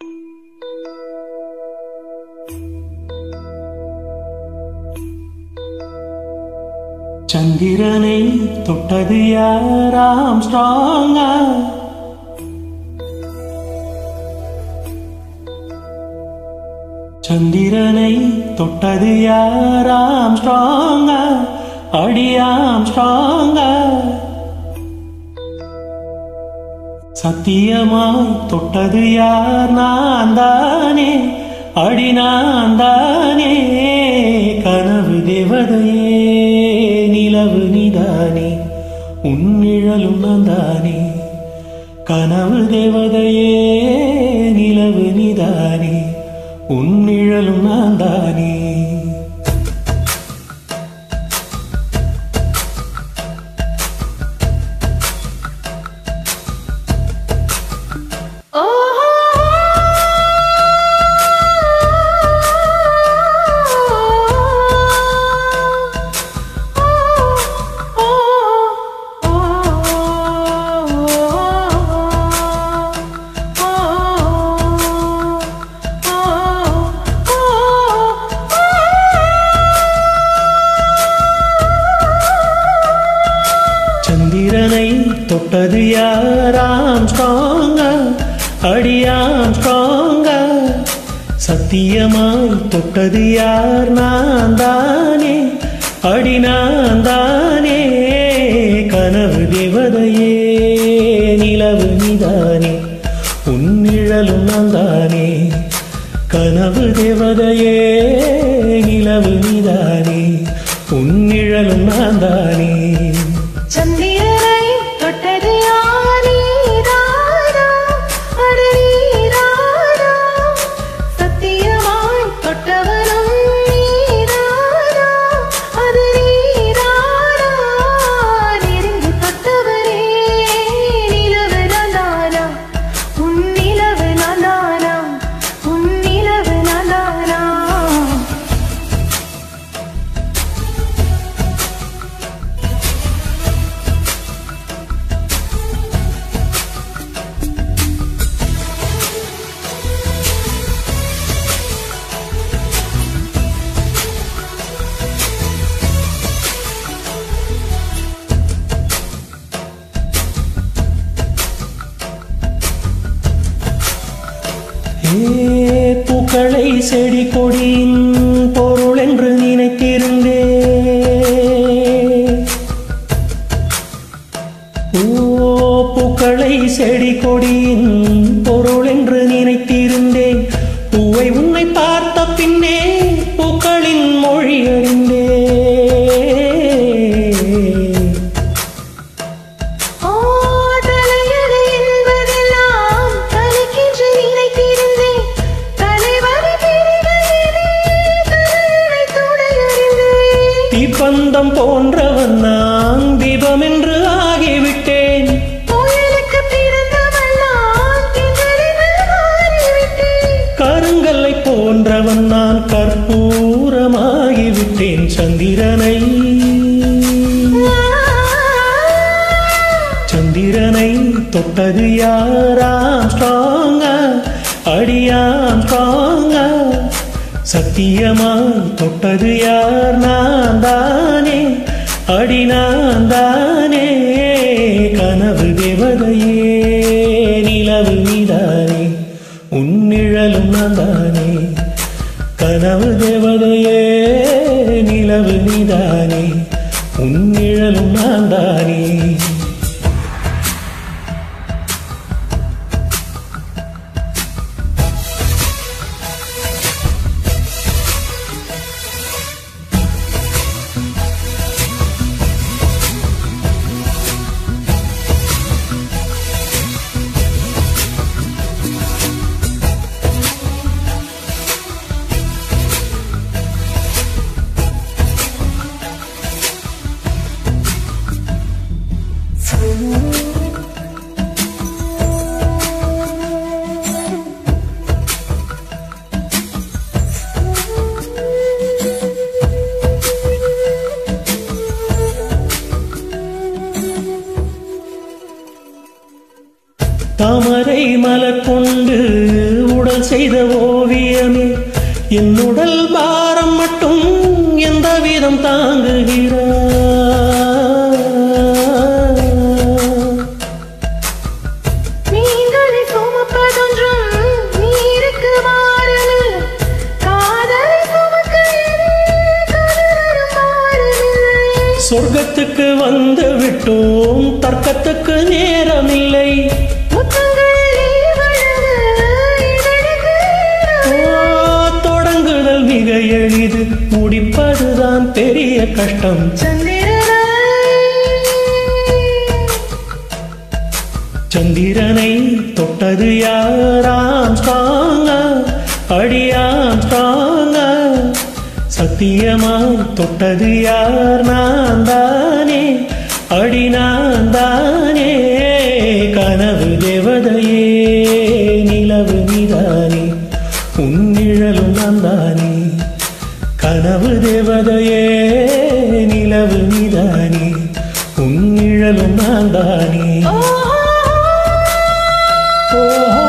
சந்திரனை தொட்டது யாராம் ஸ்ட்ராங்கா சந்திரனை தொட்டது யாராம் ஸ்ட்ராங்கா அடியாம் ஸ்ட்ராங்கா சத்தியமாய் தொட்டது யார் நான் தானே அடி நான் தானே கனவு தேவதையே நிலவு நீதானே உன்னிழலும் நான் தானே கனவு தேவதையே நிலவு நீதானே உன்னிழலும் நான் தானே சந்திரனை தொட்டது யாராம் ஸ்ட்ராங்கா அடியாம் ஸ்ட்ராங்கா சத்தியமாய் தொட்டது யார் நான் தானே அடி நான் தானே கனவு தேவதையே நிலவு நீதானே உன்னிழலும் நான் தானே கனவு தேவதையே நிலவு நீதானே உன்னிழலும் நான் தானே சந்திரனை தொட்டது யாரீராரா, அடரீராரா. சத்தியமாய் தொட்டவனும் நீராரா, அது நீராரா. நெருங்கி தொட்டவரே, நிலவு நானானா, உன் நிலவு நானானா, உன் நிலவு நானானா. ஏ பூக்களை செடி கொடியின் பொருள் என்று நினைத்திருந்தே ஓ பூக்களை செடி கொடியின் பொருள் என்று நினைத்திருந்தேன் பூவை உன்னை பார்த்த பின்னே பூக்களின் மொழி அறிந்தே ஓ தலையணை என்பதெல்லாம் தலைக்கென்று நினைத்திருந்தேன். தலைவலி பெருகையிலே தலையணை துணையறிந்தேன். தீப்பந்தம் போன்றவன் நான் தீபம் என்று ஆகிவிட்டேன் புயலுக்கு பிறந்தவள் நான் திங்களென மாறிவிட்டேன். கருங்கல்லை போன்றவன் நான் கற்பூரமாகிவிட்டேன் சந்திரனை சந்திரனை தொட்டது யாராம் ஸ்ட்ராங்கா அடியாம் ஸ்ட்ராங்கா சத்தியமாய் தொட்டது யார் நான் தானே அடி நான் தானே கனவு தேவதையே நிலவு நீதானே உன்னிழலும் நான் தானே கனவு தேவதையே நிலவு நீதானே உன்னிழலும் நான் தானே தாமரை மலர் கொண்டு உடல் காதல் செய்த ஓவியமே என் உடல் பாரம் மட்டும் எந்த விதம் தாங்குகிறார் நீங்களை சுமப்பதொன்றும் நீருக்கு மாறல் காதலை சுமக்க கணவரும் மாறவில்லை சொர்க்கத்துக்கு வந்து விட்டோம் தர்க்கத்துக்கு நேரமில்லை முத்தங்கள் நீ வழங்க இதழுக்கு ஓ, தொடங்குதல் மிக எளிது முடிப்பதுதான் பெரிய கஷ்டம் சந்திரனை சந்திரனை தொட்டது யாராம் ஸ்ட்ராங்க அடியாம் ஸ்ட்ராங்க சத்தியமாய் தொட்டது யார் நான் தானே அடி நான் தானே கனவு தேவதையே நிலவு நீதானே உன் நிழலும் நான் தானே கனவு தேவதையே நிலவு நீதானே உன் நிழலும் நான் தானே ஓ ஓஹோ